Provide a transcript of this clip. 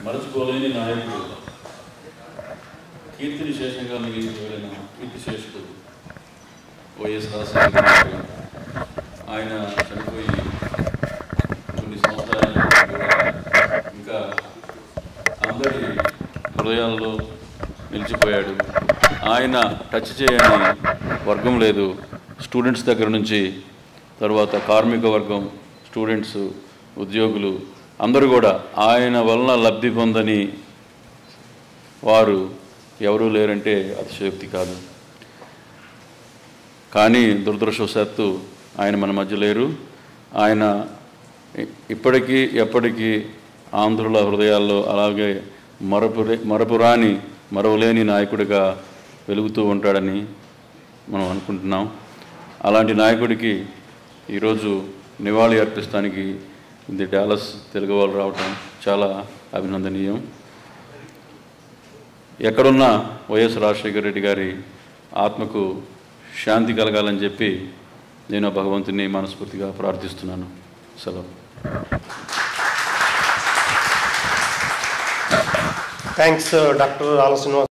మరచుకోలేని నాయకుడు కీర్తిని శేషంగా మిగిలిపోయిన కీర్తి శేషుడు వైఎస్ రాజశేఖర రెడ్డి గారు. ఆయన చనిపోయి కొన్ని సంవత్సరాలు కూడా ఇంకా అందరి హృదయాల్లో నిలిచిపోయాడు ఆయన టచ్ చేయని వర్గం లేదు స్టూడెంట్స్ దగ్గర నుంచి తర్వాత కార్మిక వర్గం స్టూడెంట్స్ ఉద్యోగులు అందరూ కూడా ఆయన వలన లబ్ధి పొందని వారు ఎవరూ లేరంటే అతిశయోక్తి కాదు కానీ దురదృష్టవశాత్తు ఆయన మన మధ్య లేరు ఆయన ఇ- ఇప్పటికీ ఎప్పటికీ ఆంధ్రుల హృదయాల్లో అలాగే మరపురే మరపురాని మరవలేని నాయకుడిగా వెలుగుతూ ఉంటాడని మనం అనుకుంటున్నాం అలాంటి నాయకుడికి ఈరోజు నివాళి అర్పిస్తానికి ఇది డాలస్ తెలుగు వాళ్ళు రావటం చాలా అభినందనీయం ఎక్కడున్నా వైఎస్ రాజశేఖర రెడ్డి గారి ఆత్మకు శాంతి కలగాలని చెప్పి నేను ఆ భగవంతుని మనస్ఫూర్తిగా ప్రార్థిస్తున్నాను సెలవు థ్యాంక్స్ డాక్టర్ ఆల శ్రీనివాస్